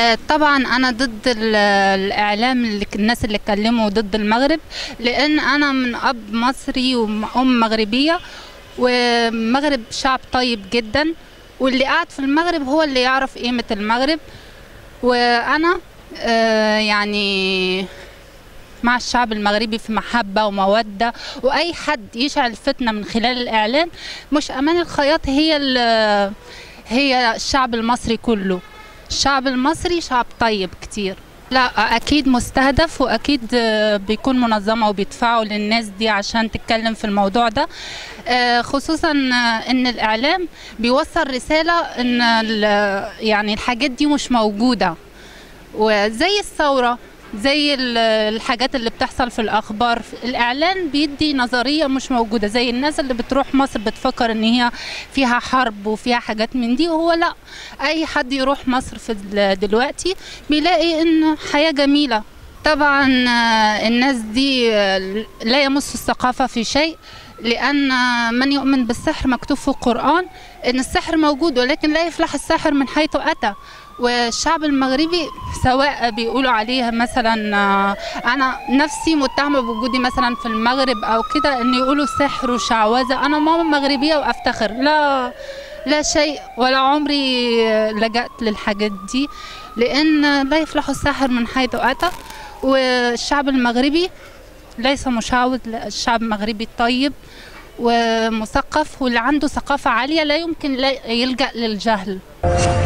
آه، طبعا انا ضد ال- الاعلام اللي الناس اللي اتكلموا ضد المغرب لان انا من اب مصري وام مغربيه والمغرب شعب طيب جدا واللي قاعد في المغرب هو اللي يعرف قيمه المغرب وانا آه، يعني مع الشعب المغربي في محبة ومودة وأي حد يشعل فتنة من خلال الإعلان مش أمان الخياط هي ال- هي الشعب المصري كله الشعب المصري شعب طيب كتير لا أكيد مستهدف وأكيد آه، بيكون منظمة وبيدفعوا للناس دي عشان تتكلم في الموضوع ده آه، خصوصا آه، إن الإعلام بيوصل رسالة إن ال- يعني الحاجات دي مش موجودة وزي الثورة زي ال- الحاجات اللي بتحصل في الأخبار الإعلان بيدي نظرية مش موجودة زي الناس اللي بتروح مصر بتفكر إن هي فيها حرب وفيها حاجات من دي وهو لا أي حد يروح مصر في ال- دلوقتي بيلاقي إن حياة جميلة طبعا آه، الناس دي آه، لا يمس الثقافة في شيء لأن آه، من يؤمن بالسحر مكتوب في القرآن إن السحر موجود ولكن لا يفلح الساحر من حيث أتى والشعب المغربي سواء بيقولوا عليها مثلا آه، انا نفسي متهمه بوجودي مثلا في المغرب او كده ان يقولوا سحر وشعوذه انا ماما مغربيه وافتخر لا لا شيء ولا عمري لجأت للحاجات دي لان لا يفلح الساحر من حيث اتى والشعب المغربي ليس مشعوذ لا، الشعب المغربي طيب ومثقف واللي عنده ثقافه عاليه لا يمكن لا يلجأ للجهل